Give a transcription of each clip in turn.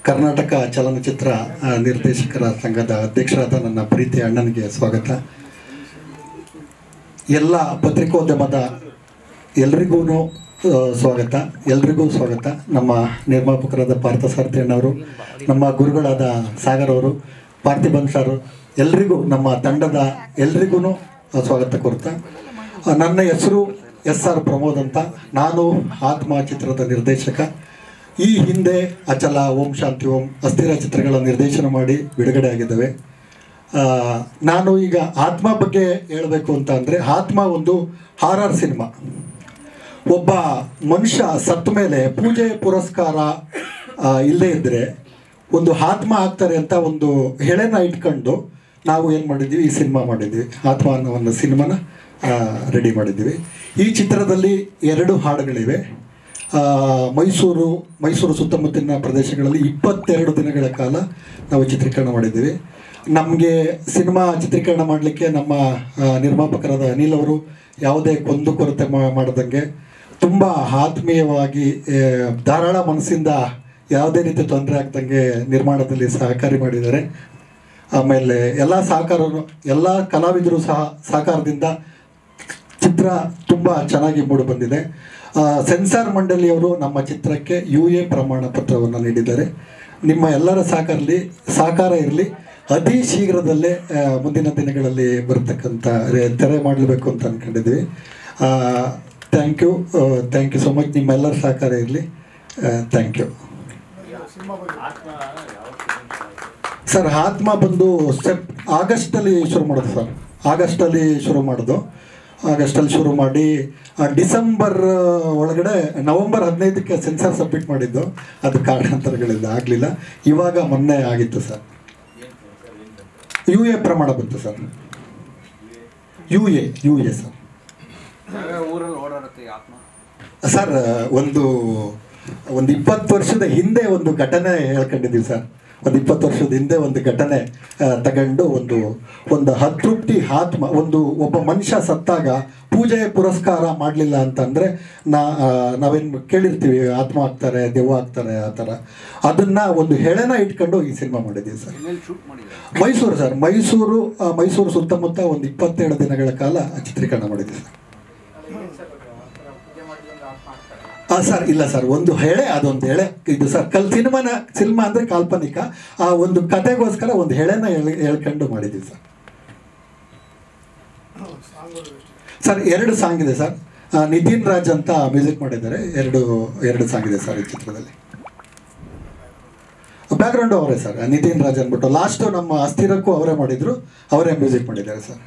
ಕರ್ನಾಟಕ ಚಲನಚಿತ್ರ ಆ, ನಿರ್ದೇಶಕರ ಸಂಘದ ಅಧ್ಯಕ್ಷರಾದ ನನ್ನ ಪ್ರೀತಿಯ ಅಣ್ಣನಿಗೆ ಸ್ವಾಗತ ಎಲ್ಲ ಪತ್ರಿಕೋದ್ಯಮದ ಎಲ್ರಿಗೂ ಸ್ವಾಗತ ಎಲ್ರಿಗೂ ಸ್ವಾಗತ ನಮ್ಮ ನಿರ್ಮಾಪಕರಾದ ಪಾರ್ಥಸಾರಥಿ ಅಣ್ಣವರು ನಮ್ಮ ಗುರುಗಳಾದ ಸಾಗರ್ ಅವರು ಪಾರ್ಥಿಬನ್ ಸರ್ ಎಲ್ರಿಗೂ ನಮ್ಮ ತಂಡದ ಎಲ್ರಿಗೂ ಸ್ವಾಗತ ಕೋರ್ತಾ ಆ, ನನ್ನ ಹೆಸರು ಎಸ್ ಆರ್ ಪ್ರಮೋದ್ ಅಂತ ನಾನು ಆತ್ಮ ಚಿತ್ರದ ನಿರ್ದೇಶಕ ಈ ಹಿಂದೆ ಅಚಲ ಓಂ ಶಾಂತಿ ಓಂ ಅಸ್ಥಿರ ಚಿತ್ರಗಳ ನಿರ್ದೇಶನ ಮಾಡಿ ಬಿಡುಗಡೆ ಆಗಿದ್ದಾವೆ ಆ, ನಾನು ಈಗ ಆತ್ಮ ಬಗ್ಗೆ ಹೇಳಬೇಕು ಅಂತ ಅಂದರೆ ಆತ್ಮ ಒಂದು ಹಾರರ್ ಸಿನಿಮಾ ಒಬ್ಬ ಮನುಷ್ಯ ಸತ್ತ ಮೇಲೆ ಪೂಜೆ ಪುರಸ್ಕಾರ ಆ, ಇಲ್ಲದೇ ಇದ್ದರೆ ಒಂದು ಆತ್ಮ ಆಗ್ತಾರೆ ಅಂತ ಒಂದು ಹೆಳೆನ ಇಟ್ಕೊಂಡು ನಾವು ಏನು ಮಾಡಿದ್ದೀವಿ ಈ ಸಿನಿಮಾ ಮಾಡಿದ್ವಿ ಆತ್ಮ ಅನ್ನೋ ಒಂದು ಸಿನಿಮಾನ ರೆಡಿ ಮಾಡಿದ್ದೀವಿ ಈ ಚಿತ್ರದಲ್ಲಿ ಎರಡು ಹಾಡುಗಳಿವೆ ಆ, ಮೈಸೂರು ಮೈಸೂರು ಸುತ್ತಮುತ್ತಲಿನ ಪ್ರದೇಶಗಳಲ್ಲಿ ಇಪ್ಪತ್ತೆರಡು ದಿನಗಳ ಕಾಲ ನಾವು ಚಿತ್ರೀಕರಣ ಮಾಡಿದ್ದೀವಿ ನಮಗೆ ಸಿನಿಮಾ ಚಿತ್ರೀಕರಣ ಮಾಡಲಿಕ್ಕೆ ನಮ್ಮ ಆ, ನಿರ್ಮಾಪಕರಾದ ಅನಿಲ್ ಅವರು ಯಾವುದೇ ಕೊಂದು ಕೊರತೆ ಮಾ- ಮಾಡದಂಗೆ ತುಂಬ ಆತ್ಮೀಯವಾಗಿ ಆ, ಧಾರಾಳ ಮನಸ್ಸಿಂದ ಯಾವುದೇ ರೀತಿ ತೊಂದರೆ ಆಗ್ದಂಗೆ ನಿರ್ಮಾಣದಲ್ಲಿ ಸಹಕಾರಿ ಮಾಡಿದ್ದಾರೆ ಆಮೇಲೆ ಎಲ್ಲ ಸಹಕಾರ ಎಲ್ಲ ಕಲಾವಿದರು ಸಹ ಸಹಕಾರದಿಂದ ಚಿತ್ರ ತುಂಬ ಚೆನ್ನಾಗಿ ಮೂಡಿ ಬಂದಿದೆ ಆ, ಸೆನ್ಸಾರ್ ಮಂಡಳಿಯವರು ನಮ್ಮ ಚಿತ್ರಕ್ಕೆ ಯು ಎ ಪ್ರಮಾಣ ಪತ್ರವನ್ನು ನೀಡಿದ್ದಾರೆ ನಿಮ್ಮ ಎಲ್ಲರ ಸಹಕಾರಲಿ ಸಹಕಾರ ಇರಲಿ ಅತಿ ಶೀಘ್ರದಲ್ಲೇ ಆ, ಮುಂದಿನ ದಿನಗಳಲ್ಲಿ ಬರ್ತಕ್ಕಂಥ ರೇ- ತೆರೆ ಮಾಡಲೇಬೇಕು ಅಂತ ಅಂದ್ಕೊಂಡಿದ್ವಿ thank you thank you so much ನಿಮ್ಮೆಲ್ಲರ ಸಹಕಾರ ಇರಲಿ ಥ್ಯಾಂಕ್ ಯು ಸರ್ ಆತ್ಮ ಬಂದು ಸೆಪ್ ಆಗಸ್ಟಲ್ಲಿ ಶುರು ಮಾಡೋದು ಸರ್ ಆಗಸ್ಟಲ್ಲಿ ಶುರು ಮಾಡೋದು ಆಗಸ್ಟಲ್ಲಿ ಶುರು ಮಾಡಿ ಆ, ಡಿಸೆಂಬರ್ ಒಳಗಡೆ ನವೆಂಬರ್ ಹದಿನೈದಕ್ಕೆ ಸೆನ್ಸಾರ್ ಸಬ್ಮಿಟ್ ಮಾಡಿದ್ದು ಅದು ಕಾರಣಾಂತರಗಳಿಂದ ಆಗಲಿಲ್ಲ ಇವಾಗ ಮೊನ್ನೆ ಆಗಿತ್ತು ಸರ್ ಯು ಎ ಪ್ರಮಾಣ ಬಂತು sir U A U A sir ಯಾವ್ಯಾವ ಊರಲ್ಲಿ ಓಡಾಡುತ್ತೆ ಈ ಆತ್ಮ ಸರ್ ಒಂದು ಒಂದು ಇಪ್ಪತ್ತು ವರ್ಷದ ಹಿಂದೆ ಒಂದು ಘಟನೆ ಹೇಳ್ಕೊಂಡಿದ್ದೀವಿ ಸರ್ ಒಂದು ಇಪ್ಪತ್ತು ವರ್ಷದ ಹಿಂದೆ ಒಂದು ಘಟನೆ ಆ, ತಗೊಂಡು ಒಂದು ಒಂದು ಅತೃಪ್ತಿ ಆತ್ಮ ಒಂದು ಒಬ್ಬ ಮನುಷ್ಯ ಸತ್ತಾಗ ಪೂಜೆ ಪುರಸ್ಕಾರ ಮಾಡಲಿಲ್ಲ ಅಂತಂದರೆ ನಾ ಆ, ನಾವೇನು ಕೇಳಿರ್ತೀವಿ ಆತ್ಮ ಆಗ್ತಾರೆ ದೆವ್ವ ಆಗ್ತಾರೆ ಆ ಥರ ಅದನ್ನು ಒಂದು ಹೆಳೆನ ಇಟ್ಕೊಂಡು ಈ ಸಿನಿಮಾ ಮಾಡಿದ್ದೀವಿ ಸರ್ ಎಲ್ಲೆಲ್ಲಿ ಶೂಟ್ ಮಾಡಿದ್ದಾರೆ ಮೈಸೂರು ಸರ್ ಮೈಸೂರು ಆ, ಮೈಸೂರು ಸುತ್ತಮುತ್ತ ಒಂದು ಇಪ್ಪತ್ತೇಳು ದಿನಗಳ ಕಾಲ ಚಿತ್ರೀಕರಣ ಮಾಡಿದ್ದೀವಿ ಸರ್ ಹಾಂ ಸರ್ ಇಲ್ಲ ಸರ್ ಒಂದು ಹೆಳೆ ಅದೊಂದು ಹೆಳೆ ಇದು ಸರ್ ಕಲ್ ಸಿನಿಮಾನ ಸಿನಿಮಾ ಅಂದರೆ ಕಾಲ್ಪನಿಕ ಆ ಒಂದು ಕತೆಗೋಸ್ಕರ ಒಂದು ಹೆಳೆನ ಹೇಳ್ ಹೇಳ್ಕೊಂಡು ಮಾಡಿದ್ದೀವಿ ಸರ್ ಸರ್ ಎರಡು ಸಾಂಗ್ ಇದೆ ಸರ್ ಆ, ನಿತಿನ್ ರಾಜ್ ಅಂತ ಮ್ಯೂಸಿಕ್ ಮಾಡಿದ್ದಾರೆ ಎರಡು ಎರಡು ಸಾಂಗ್ ಇದೆ ಸರ್ ಈ ಚಿತ್ರದಲ್ಲಿ ಬ್ಯಾಕ್ಗ್ರೌಂಡು ಅವರೇ ಸರ್ ನಿತಿನ್ ರಾಜ್ ಅಂದ್ಬಿಟ್ಟು ಲಾಸ್ಟು ನಮ್ಮ ಅಸ್ಥಿರಕ್ಕೂ ಅವರೇ ಮಾಡಿದ್ರು ಅವರೇ ಮ್ಯೂಸಿಕ್ ಮಾಡಿದ್ದಾರೆ ಸರ್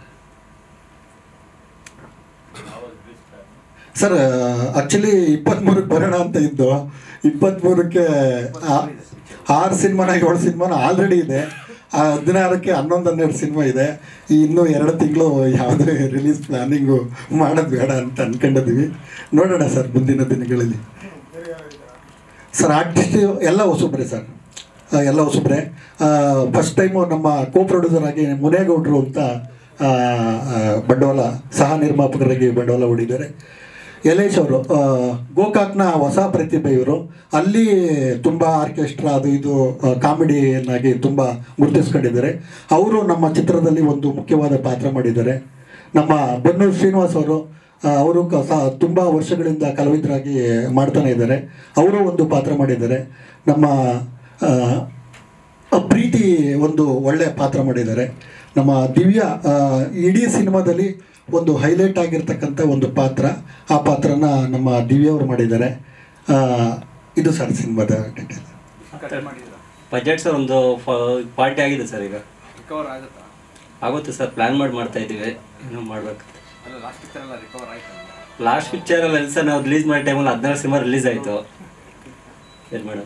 ಸರ್ ಆಕ್ಚುಲಿ ಇಪ್ಪತ್ತ್ಮೂರಕ್ಕೆ ಬರೋಣ ಅಂತ ಇದ್ದು ಇಪ್ಪತ್ತ್ಮೂರಕ್ಕೆ ಆ- ಆರು ಸಿನಿಮಾನ ಏಳು ಸಿನಿಮಾನ ಆಲ್ರೆಡಿ ಇದೆ ಆ ಹದಿನಾರಕ್ಕೆ ಹನ್ನೊಂದು ಹನ್ನೆರಡು ಸಿನಿಮಾ ಇದೆ ಈ ಇನ್ನೂ ಎರಡು ತಿಂಗಳು ಯಾವುದೇ ರಿಲೀಸ್ ಪ್ಲಾನಿಂಗು ಮಾಡೋದು ಬೇಡ ಅಂತ ಅನ್ಕೊಂಡಿದ್ದೀವಿ ನೋಡೋಣ ಸರ್ ಮುಂದಿನ ದಿನಗಳಲ್ಲಿ ಸರ್ ಆರ್ಟಿಸ್ಟ್ ಎಲ್ಲ ಹೊಸಬ್ರೆ ಸರ್ ಆ, ಎಲ್ಲ ಹೊಸಬ್ರೆ ಫಸ್ಟ್ ಟೈಮು ನಮ್ಮ ಕೋ ಪ್ರೊಡ್ಯೂಸರ್ ಆಗಿ ಮುನೇಗೌಡರು ಅಂತ ಆ, ಆ, ಬಂಡವಾಳ ಸಹ ನಿರ್ಮಾಪಕರಾಗಿ ಬಂಡವಾಳ ಹೂಡಿದ್ದಾರೆ ಯಲೇಶ್ ಅವರು ಆ, ಗೋಕಾಕ್ನ ಹೊಸ ಪ್ರತಿಭೆ ಇವರು ಅಲ್ಲಿ ತುಂಬ ಆರ್ಕೆಸ್ಟ್ರಾ ಅದು ಇದು ಕಾಮಿಡಿಯನ್ನಾಗಿ ತುಂಬ ಗುರುತಿಸ್ಕೊಂಡಿದ್ದಾರೆ ಅವರು ನಮ್ಮ ಚಿತ್ರದಲ್ಲಿ ಒಂದು ಮುಖ್ಯವಾದ ಪಾತ್ರ ಮಾಡಿದ್ದಾರೆ ನಮ್ಮ ಬನ್ನೂರು ಶ್ರೀನಿವಾಸ್ ಅವರು ಆ, ಅವರು ಕ ಸಹ ತುಂಬ ವರ್ಷಗಳಿಂದ ಕಲಾವಿದರಾಗಿ ಮಾಡ್ತಾನೆ ಇದ್ದಾರೆ ಅವರು ಒಂದು ಪಾತ್ರ ಮಾಡಿದ್ದಾರೆ ನಮ್ಮ ಆ, ಆ, ಪ್ರೀತಿ ಒಂದು ಒಳ್ಳೆಯ ಪಾತ್ರ ಮಾಡಿದ್ದಾರೆ ನಮ್ಮ ದಿವ್ಯಾ ಆ, ಇಡೀ ಸಿನಿಮಾದಲ್ಲಿ ಒಂದು ಹೈಲೈಟ್ ಆಗಿರ್ತಕ್ಕಂಥ ಒಂದು ಪಾತ್ರ ಆ ಪಾತ್ರನ ನಮ್ಮ ದಿವ್ಯಾ ಅವರು ಮಾಡಿದ್ದಾರೆ ಆ, ಇದು ಸರ್ ಸಿನಿಮಾದ ಡೀಟೇಲ್ ಕಟ್ ಮಾಡಿದ್ರ ಬಜೆಟ್ ಸರ್ ಒಂದು ಪಾರ್ಟಿ ಆಗಿದೆ ಸರ್ ಈಗ ರಿಕವರ್ ಆಗುತ್ತಾ ಆಗುತ್ತೆ ಸರ್ ಪ್ಲ್ಯಾನ್ ಮಾಡಿ ಮಾಡ್ತಾ ಇದ್ದೀವಿ ಏನೋ ಮಾಡ್ಬೇಕು ಅಲ್ಲ ಲಾಸ್ಟ್ ಪಿಕ್ಚರ್ ಎಲ್ಲ ರಿಕವರ್ ಆಯ್ತು ಲಾಸ್ಟ್ ಪಿಕ್ಚರಲ್ಲಿ ಎಲ್ಲಿ ಸರ್ ನಾವು ರಿಲೀಸ್ ಮಾಡೋ ಟೈಮಲ್ಲಿ ಹದಿನಾರು ಸಿನಿಮಾ ರಿಲೀಸ್ ಆಯಿತು ಏನು ಮೇಡಮ್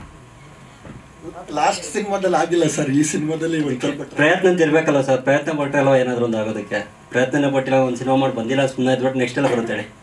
ಲಾಸ್ಟ್ ಸಿನಿಮಾದಲ್ಲಿ ಆಗಿಲ್ಲ ಸರ್ ಈ ಸಿನಿಮಾದಲ್ಲಿ ಒಂದು ಸ್ವಲ್ಪ ಪ್ರಯತ್ನ ಅಂತ ಇರಬೇಕಲ್ಲ ಸರ್ ಪ್ರಯತ್ನ ಪಟ್ಟಲ್ಲ ಏನಾದರೂ ಒಂದು ಆಗೋದಕ್ಕೆ ಪ್ರಯತ್ನನೇ ಪಟ್ಟಿಲ್ಲ ಒಂದು ಸಿನಿಮಾ ಮಾಡಿ ಬಂದಿಲ್ಲ ಸುಮ್ಮನೆ ಇದ್ಬಿಟ್ಟು ನೆಕ್ಸ್ಟ್ ಎಲ್ಲ ಬರುತ್ತೆ ಹೇಳಿ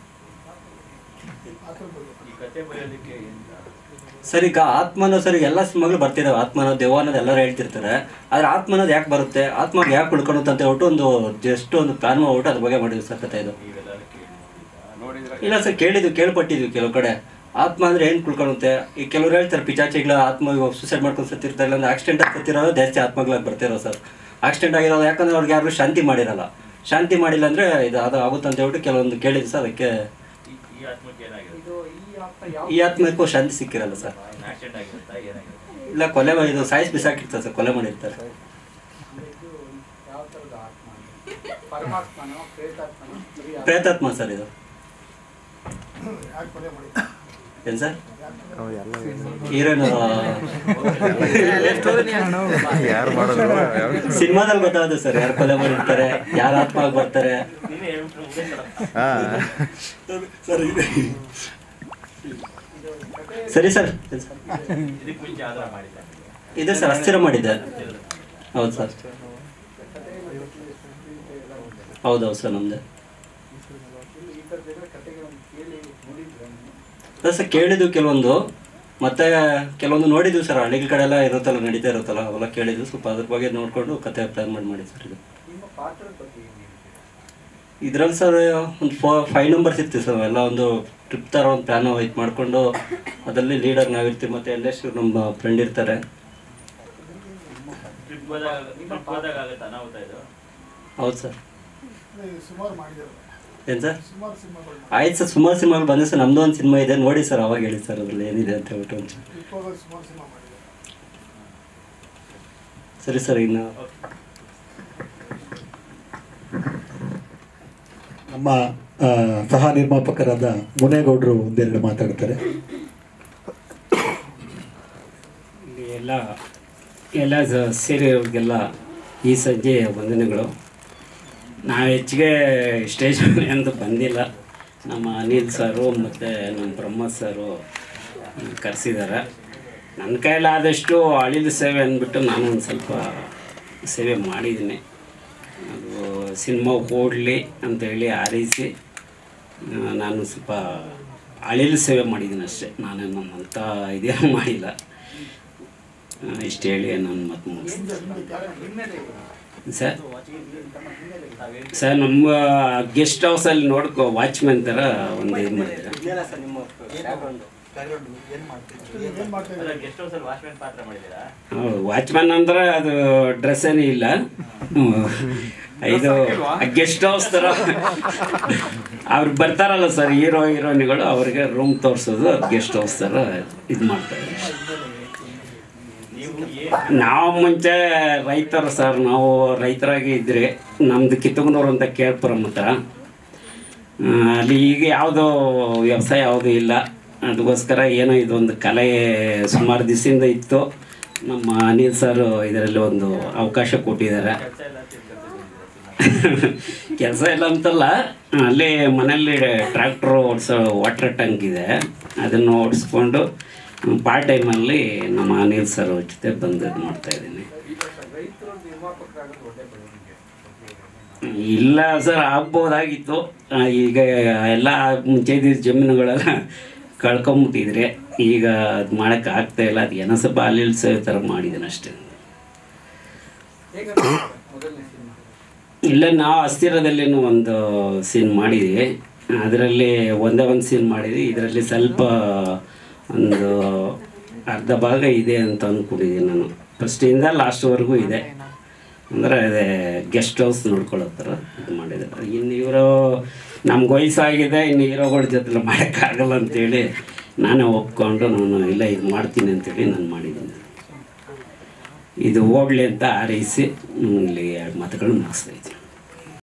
ಸರ್ ಈಗ ಆತ್ಮನೋ ಸರ್ ಎಲ್ಲ ಸಿನಿಮಾಗಳು ಬರ್ತಿದ್ದಾವೆ ಆತ್ಮ ಅನ್ನೋದು ದೆವ್ವ ಅನ್ನೋದು ಎಲ್ಲರೂ ಹೇಳ್ತಿರ್ತಾರೆ ಆದರೆ ಆತ್ಮ ಅನ್ನೋದು ಯಾಕೆ ಬರುತ್ತೆ ಆತ್ಮ ಯಾಕೆ ಉಳ್ಕೊಳುತ್ತೆ ಅಂತ ಹೇಳ್ಬಿಟ್ಟು ಒಂದು ಜಸ್ಟ್ ಒಂದು ಪ್ಲಾನ್ ಮಾಡ್ಬಿಟ್ಟು ಅದ್ರ ಬಗ್ಗೆ ಮಾಡಿದ್ವಿ ಸರ್ ಕಥೆ ಇದು ನೋಡಿದ್ರೆ ಇಲ್ಲ ಸರ್ ಕೇಳಿದ್ವಿ ಕೇಳ್ಪಟ್ಟಿದ್ವಿ ಕೆಲವು ಕಡೆ ಆತ್ಮ ಅಂದರೆ ಏನು ಕುಳ್ಕೊಳುತ್ತೆ ಈ ಕೆಲವ್ರು ಹೇಳ್ತಾರೆ ಪಿಚಾಚಿಗಳ ಆತ್ಮ ಸೂಸೈಡ್ ಮಾಡ್ಕೊಂಡು ಸತ್ತಿರ್ತಾರೆ ಇಲ್ಲ ಆಕ್ಸಿಡೆಂಟ್ ಆಗಿ ಸತ್ತಿರೋದು ಜಾಸ್ತಿ ಆತ್ಮಗಳಾಗಿ ಬರ್ತಿರೋ ಸರ್ ಆಕ್ಸಿಡೆಂಟ್ ಆಗಿರೋದು ಯಾಕಂದ್ರೆ ಅವ್ರಿಗೆ ಯಾರು ಶಾಂತಿ ಮಾಡಿರಲ್ಲ ಶಾಂತಿ ಮಾಡಿಲ್ಲ ಅಂದರೆ ಇದು ಅದು ಆಗುತ್ತೆ ಅಂತ ಹೇಳ್ಬಿಟ್ಟು ಕೆಲವೊಂದು ಕೇಳಿದ್ರು ಸರ್ ಅದಕ್ಕೆ ಈ ಆತ್ಮಕ್ಕೆ ಏನಾಗಿದೆ ಇದು ಈ ಆತ್ಮ ಯಾವ ಈ ಆತ್ಮಕ್ಕೂ ಶಾಂತಿ ಸಿಕ್ಕಿರಲ್ಲ ಸರ್ ಆಕ್ಸಿಡೆಂಟ್ ಆಗಿರುತ್ತಾ ಏನಾಗಿರುತ್ತೆ ಇಲ್ಲ ಕೊಲೆ ಮಾ- ಇದು ಸಾಯಿಸಿ ಬಿಸಾಕಿರ್ತಾರೆ ಸರ್ ಕೊಲೆ ಮಾಡಿರ್ತಾರೆ ಇದು ಯಾವ ಥರದ ಆತ್ಮ ಇದು? ಪರಮಾತ್ಮನೋ ಪ್ರೇತಾತ್ಮನೋ ಬರೀ ಆತ್ಮ? ಪ್ರೇತಾತ್ಮ ಸರ್ ಇದು ಏನು ಸರ್ ಹೀರೋಯಿನ್ ಯಾರು ಮಾಡೋದು ಸಿನಿಮಾದಲ್ಲಿ ಗೊತ್ತಾಗುತ್ತೆ ಸರ್ ಯಾರು ಕೊಲೆ ಮಾಡಿರ್ತಾರೆ ಯಾರು ಆತ್ಮ ಆಗಿ ಬರ್ತಾರೆ ನೀನೇ ಹೇಳ್ಬಿಟ್ರು ಮುಗಿಸ್ತಾರ. ಹಾ ಸರ್ ಇದೆ ಸರಿ ಸರ್ ಇದಕ್ಕೆ ಮುಂಚೆ ಆಧಾರ ಮಾಡಿದ್ದೆ ಇದೆ ಸರ್ ಅಸ್ಥಿರ ಮಾಡಿದ್ದೆ ಹೌದು ಸರ್ ಹೌದೌದು ಸರ್ ನಮ್ದು ಈ ಥರದ್ದೆಲ್ಲ ಕಥೆಗಳನ್ನು ಕೇಳಿ ನೋಡಿದ್ರೆ ನೀವು? ಅದೇ ಸರ್ ಕೇಳಿದ್ವು ಕೆಲವೊಂದು ಮತ್ತೆ ಕೆಲವೊಂದು ನೋಡಿದ್ವಿ ಸರ್ ಹಳ್ಳಿಗಳ ಕಡೆ ಎಲ್ಲ ಇರುತ್ತಲ್ಲ ನಡೀತಾ ಇರುತ್ತಲ್ಲ ಅವೆಲ್ಲ ಕೇಳಿದ್ವಿ ಸ್ವಲ್ಪ ಅದ್ರ ಬಗ್ಗೆ ನೋಡಿಕೊಂಡು ಕತೆ ಪ್ಲಾನ್ ಮಾಡಿ ಮಾಡಿ ಸರ್ ಇದು ನಿಮ್ಮ ಪಾತ್ರದ ಬಗ್ಗೆ ಏನು ಹೇಳ್ತೀರಾ? ಇದ್ರಲ್ಲಿ ಸರ್ ಒಂದು ಫೋ ಫೈವ್ ನಂಬರ್ಸ್ ಇರ್ತೀವಿ ಸರ್ ಎಲ್ಲ ಒಂದು ಟ್ರಿಪ್ ಥರ ಒಂದು ಪ್ಲ್ಯಾನ್ ಇದು ಮಾಡಿಕೊಂಡು ಅದರಲ್ಲಿ ಲೀಡರ್ ನಾವಿರ್ತೀವಿ ಮತ್ತು ಎಲ್ಲೆಷ್ಟು ನಮ್ಮ ಫ್ರೆಂಡ್ ಇರ್ತಾರೆ ಟ್ರಿಪ್ ಹೋದಾಗ ಟ್ರಿಪ್ ಹೋದಾಗ ಆಗುತ್ತೆ ಅನಾಹುತ ಇದು ಹೌದು ಸರ್ ಸುಮಾರು ಮಾಡಿದ್ದಾರೆ ಏನು ಸರ್ ಸುಮಾರು ಸಿನಿಮಾಗಳು ಆಯ್ತು ಸರ್ ಸುಮಾರು ಸಿನಿಮಾಗಳು ಬಂದು ಸರ್ ನಮ್ಮದು ಒಂದು ಸಿನಿಮಾ ಇದೆ ನೋಡಿ ಸರ್ ಅವಾಗ ಹೇಳಿ ಸರ್ ಅದ್ರಲ್ಲಿ ಏನಿದೆ ಅಂತ ಹೇಳ್ಬಿಟ್ಟು ಒಂಚೂರು ಇಪ್ಪತ್ತು ಸುಮಾರು ಸಿನಿಮಾ ಮಾಡಿದ್ದಾರೆ ಸರಿ ಸರ್ ಇನ್ನು ನಮ್ಮ ಆ, ಸಹ ನಿರ್ಮಾಪಕರಾದ ಮುನೇಗೌಡರು ಒಂದೆರಡು ಮಾತಾಡ್ತಾರೆ ಇಲ್ಲಿ ಎಲ್ಲ ಎಲ್ಲ ಸ- ಸೇರಿರೋರಿಗೆಲ್ಲ ಈ ಸಂಜೆ ವಂದನೆಗಳು ನಾವು ಹೆಚ್ಚಿಗೆ ಸ್ಟೇಜ್ ಮೇಲೆ ಅಂತೂ ಬಂದಿಲ್ಲ ನಮ್ಮ ಅನಿಲ್ ಸರು ಮತ್ತು ನಮ್ಮ ಬ್ರಹ್ಮ ಸರು ಕರೆಸಿದ್ದಾರೆ ನನ್ನ ಕೈಲಾದಷ್ಟು ಅಳಿಲು ಸೇವೆ ಅಂದ್ಬಿಟ್ಟು ನಾನು ಒಂದು ಸ್ವಲ್ಪ ಸೇವೆ ಮಾಡಿದ್ದೀನಿ ಅದು ಸಿನಿಮಾ ಓಡಲಿ ಅಂತೇಳಿ ಹಾರೈಸಿ ಆ, ನಾನು ಸ್ವಲ್ಪ ಅಳಿಲು ಸೇವೆ ಮಾಡಿದ್ದೀನಿ ಅಷ್ಟೇ ನಾನೇನು ಅಂಥ ಇದೇನು ಮಾಡಿಲ್ಲ ಆ, ಇಷ್ಟು ಹೇಳಿ ನಾನು ಮತ್ತೆ ಮುಗಿಸ್ತೀನಿ ಸರ್ ಸರ್ ನಮ್ಮ ಗೆಸ್ಟ್ ಹೌಸಲ್ಲಿ ನೋಡ್ಕೊ ವಾಚ್ಮೆನ್ ಥರ ಒಂದು ಇದು ಮಾಡಿದ್ದಾರೆ ಏನು ಮಾಡ್ತಾ ಅಲ್ಲ ಗೆಸ್ಟ್ ಹೌಸ್ ಅಲ್ಲಿ ವಾಚ್ಮ್ಯಾನ್ ಪಾತ್ರ ಮಾಡಿದ್ದೀರಾ ಹೌದು ವಾಚ್ಮನ್ ಅಂದ್ರೆ ಅದು ಡ್ರೆಸ್ ಏನೂ ಇಲ್ಲ ಹ್ಮ್. ಇದು ಗೆಸ್ಟ್ ಹೌಸ್ ಥರ ಅವ್ರು ಬರ್ತಾರಲ್ಲ ಸರ್ ಹೀರೋ ಹೀರೋಯಿನ್ಗಳು ಅವ್ರಿಗೆ ರೂಮ್ ತೋರಿಸೋದು ಗೆಸ್ಟ್ ಹೌಸ್ ಥರ ಇದು ಮಾಡ್ತಾರೆ ನೀವು ಏನ್ ನಾವು ಮುಂಚೆ ರೈತರು ಸರ್ ನಾವು ರೈತರಾಗಿ ಇದ್ರಿ ನಮ್ದು ಕಿತ್ತಗನೂರು ಅಂತ ಕೇಳ್ಪುರಂ ಹತ್ರ ಆ, ಅಲ್ಲಿ ಈಗ ಯಾವುದೋ ವ್ಯವಸಾಯ ಯಾವುದೂ ಇಲ್ಲ ಅದಕ್ಕೋಸ್ಕರ ಏನೋ ಇದೊಂದು ಕಲೆ ಸುಮಾರು ದಿವಸದಿಂದ ಇತ್ತು ನಮ್ಮ ಅನಿಲ್ ಸರ್ ಇದರಲ್ಲಿ ಒಂದು ಅವಕಾಶ ಕೊಟ್ಟಿದ್ದಾರೆ ಕೆಲಸ ಎಲ್ಲ ತಿಳ್ಕೊತಿದ್ದೀರಾ ಕೆಲಸ ಇಲ್ಲ ಅಂತಲ್ಲ ಅಲ್ಲಿ ಮನೇಲಿ ಟ್ರ್ಯಾಕ್ಟ್ರು ಓಡಿಸೋ ವಾಟರ್ ಟ್ಯಾಂಕ್ ಇದೆ ಅದನ್ನು ಓಡಿಸ್ಕೊಂಡು ಪಾರ್ಟ್ ಟೈಮಲ್ಲಿ ನಮ್ಮ ಅನಿಲ್ ಸರ್ ಜೊತೆ ಬಂದು ಇದು ಮಾಡ್ತಾ ಇದ್ದೀನಿ ಈಗ ರೈತರು ನಿರ್ಮಾಪಕರಾಗೋದು ಒಳ್ಳೆ ಬೆಳವಣಿಗೆ ಇಲ್ಲ ಸರ್ ಆಗ್ಬೋದಾಗಿತ್ತು ಆ, ಈಗ ಎಲ್ಲ ಮುಂಚೆ ಇದ್ದಿದ್ದ ಜಮೀನುಗಳೆಲ್ಲ ಕಳ್ಕೊಂಬಿಟ್ಟಿದ್ರೆ ಈಗ ಅದು ಮಾಡೋಕ್ಕೆ ಆಗ್ತಾ ಇಲ್ಲ ಅದು ಏನೋ ಸ್ವಲ್ಪ ಅಲ್ಲಿ ಇಲ್ಲಿ ಸೇವೆ ಥರ ಮಾಡಿದ್ದೀನಿ ಅಷ್ಟೇ ಹೇಗೆ ಮೊದಲನೇ ಸಿನಿಮಾ ಇಲ್ಲ ನಾವು ಅಸ್ಥಿರದಲ್ಲಿನೂ ಒಂದು ಸೀನ್ ಮಾಡಿದ್ವಿ ಅದರಲ್ಲಿ ಒಂದೇ ಒಂದು ಸೀನ್ ಮಾಡಿದ್ವಿ ಇದರಲ್ಲಿ ಸ್ವಲ್ಪ ಒಂದು ಅರ್ಧ ಭಾಗ ಇದೆ ಅಂತ ಅಂದ್ಕೊಂಡಿದ್ದೀನಿ ನಾನು ಫಸ್ಟಿಂದ ಲಾಸ್ಟ್ವರೆಗೂ ಇದೆ ಅಂದರೆ ಅದೇ ಗೆಸ್ಟ್ ಹೌಸ್ ನೋಡ್ಕೊಳ್ಳೋ ಥರ ಇದು ಮಾಡಿದ್ದಾರೆ ಇನ್ನು ಇವರು ನಮ್ಗೆ ವಯಸ್ಸಾಗಿದೆ ಇನ್ನು ಹೀರೋಗಳ ಜೊತೆ ಮಾಡೋಕ್ಕಾಗಲ್ಲ ಅಂತೇಳಿ ನಾನೇ ಒಪ್ಕೊಂಡು ನಾನು ಇಲ್ಲ ಇದು ಮಾಡ್ತೀನಿ ಅಂತೇಳಿ ನಾನು ಮಾಡಿದ್ದೀನಿ ಇದು ಓಡಲಿ ಅಂತ ಹಾರೈಸಿ ಹ್ಮ್, ಇಲ್ಲಿ ಎರಡು ಮಾತುಗಳು ಮುಗಿಸ್ತಾ ಇದ್ದೀನಿ